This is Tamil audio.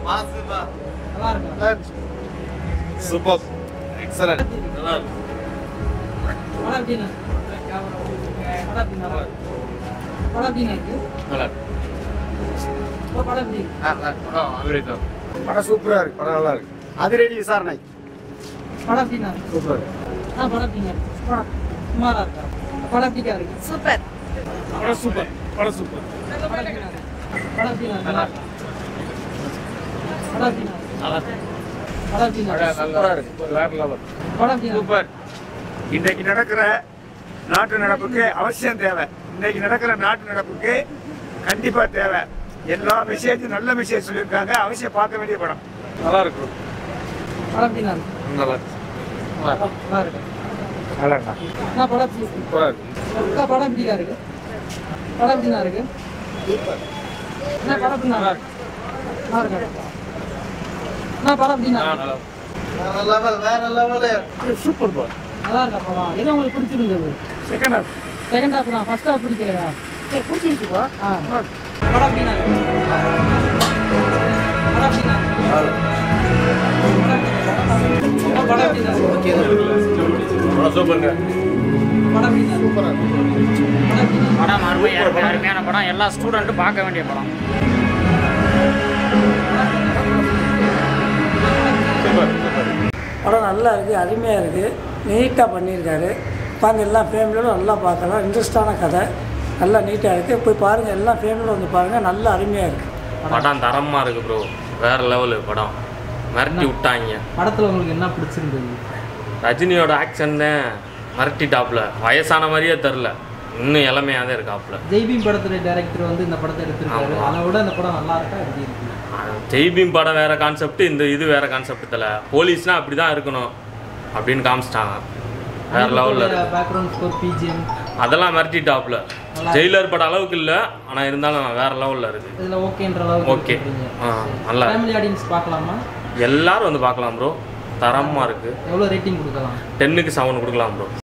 நல்லா இருக்கு சூப்பர் எக்ஸலன்ட் நல்லா இருக்கு படம் எப்படிண்ணா படம் எப்படி நல்லா இருக்கு படம் எப்படிண்ணா இருக்கு நல்லா இப்போ படம் எப்படி இருக்கு படம் சூப்பரா இருக்கு படம் நல்லா இருக்கு அதிரடி விசாரணை படம் எப்படிண்ணா இருக்கு சூப்பர் ஆ படம் எப்படிங்க இருக்கு படம் சுமாரா இருக்கா படம் எப்படிக்கா இருக்கு சூப்பர் படம் சூப்பர் படம் சூப்பர் படம் எப்படிண்ணா இருக்கு படம் எப்படிண்ணா நல்லா இருக்கு படம் எப்படிண்ணா இருக்கு நல்லா இருக்கு படம் எப்படிண்ணா இருக்கு சூப்பரா இருக்கு வேற லெவல் படம் எப்படிண்ணா இருக்கு சூப்பர் இன்னைக்கு நடக்கிற நாட்டு நடப்புக்கு அவசியம் தேவை இன்னைக்கு நடக்கிற நாட்டு நடப்புக்கு கண்டிப்பா தேவை எல்லா மெசேஜ் நல்ல மெசேஜ் சொல்லியிருக்காங்க அவசியம் பார்க்க வேண்டிய படம் நல்லா இருக்கு படம் எப்படிண்ணா இருக்கு நல்லா இருக்கு நல்லா இருக்கு நல்லா இருக்கா நான் படம் எப்படி இருக்கு சூப்பரா இருக்கு அக்கா படம் எப்படிக்கா இருக்கு படம் எப்படிண்ணா இருக்கு என்ன படம் எப்படிண்ணா இருக்கு நல்லா இருக்கு நான் படம் எப்படிண்ணா இருக்கு? சூப்பர் பால் நல்லா இருக்கா படம் எது உங்களுக்கு பிடிச்சிருந்தது செகண்ட் ஹாஃப் செகண்ட் ஹாஃப் தான் ஃபர்ஸ்ட் ஹாஃப் பிடிக்கலையா பிடிச்சிருக்குப்பா ஆ படம் எப்படிண்ணா இருக்கு படம் எப்படிண்ணா இருக்கு? படம் எப்படிண்ணா இருக்கு? சூப்பருங்க படம் எப்படிண்ணா இருக்கு? படம் எப்படிண்ணா இருக்கு? படம் அருமையாக இருக்கு அருமையான படம் எல்லா ஸ்டூடெண்ட்டும் பார்க்க வேண்டிய படம் சூப்பர் சூப்பர் படம் நல்லா இருக்குது அருமையாக இருக்குது நீட்டாக பண்ணியிருக்காரு உட்காந்து எல்லா ஃபேமிலியோட நல்லா பார்க்கலாம் இன்ட்ரெஸ்டான கதை நல்லா நீட்டாக இருக்குது போய் பாருங்கள் எல்லா ஃபேமிலியோட வந்து பாருங்கள் நல்லா அருமையாக இருக்குது படம் தரமாக இருக்கு ப்ரோ வேற லெவலு படம் மிரட்டி விட்டாங்க படத்துல உங்களுக்கு என்ன பிடிச்சிருந்தது ரஜினியோட ஆக்ஷன் தான் மிரட்டிட்டாப்புல வயசான மாதிரியே தெரில இன்னும் இளமையாக தான் இருக்காப்புல ஜெய்பீம் படத்துல டைரக்டர் வந்து இந்த படத்தை எடுத்திருக்காரு ஆமா. அதை விட இந்த படம் நல்லா இருக்கா எப்படி இருக்கு ஜெய்பீம் படம் வேற கான்செப்ட் இந்த இது வேற கான்செப்ட் தல போலீஸ்னா அப்படி தான் இருக்கணும் அப்படின்னு காமிச்சிட்டாங்க வேற லெவலில் இருக்கு பேக்ரவுண்ட் ஸ்கோர் பிஜிஎம் அதெல்லாம் மிரட்டிட்டாப்புல ஜெயிலர் படம் அளவுக்கு இல்லை ஆனால் இருந்தாலும் வேற லெவலில் இருக்கு இதுல ஓகேன்ற அளவுக்கு ஓகே ஆ நல்லா இருக்கு. ஃபேமிலி ஆடியன்ஸ் பார்க்கலாமா எல்லாரும் வந்து பார்க்கலாம் ப்ரோ தரமாக இருக்குது எவ்வளோ ரேட்டிங் கொடுக்கலாம் டென்னுக்கு செவன் கொடுக்கலாம் ப்ரோ